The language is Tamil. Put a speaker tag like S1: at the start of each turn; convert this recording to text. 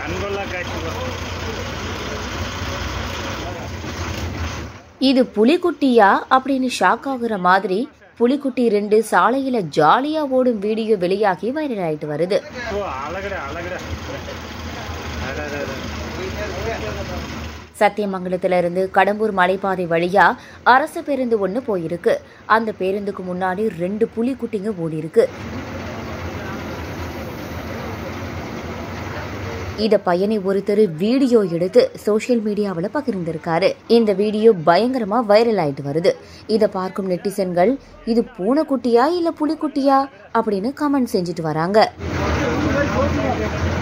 S1: கண்கொள்ளா காட்சி
S2: இது புலிக்குட்டியா அப்படின்னு ஷாக் ஆகுற மாதிரி புலிக்குட்டி ரெண்டு சாலையில ஜாலியா ஓடும் வீடியோ வெளியாகி வைரல் ஆயிட்டு வருது
S1: ஓ அழகுடா அழகுடா அட, அட, அட.
S2: சத்தியமங்கலத்துல இருந்து கடம்பூர் மலைப்பாதை வழியா அரசு பேருந்து ஒன்று போயிருக்கு அந்த பேருந்துக்கு முன்னாடி ரெண்டு புலிக்குட்டிங்க ஓடி இருக்கு இத பயணி ஒருத்தர் வீடியோ எடுத்து சோஷியல் மீடியாவில் பகிர்ந்திருக்காரு இந்த வீடியோ பயங்கரமா வைரல் ஆயிட்டு வருது இத பார்க்கும் நெட்டிசன்கள் இது பூனைக்குட்டியா இல்ல புலிக்குட்டியா அப்படின்னு கமெண்ட் செஞ்சுட்டு வராங்க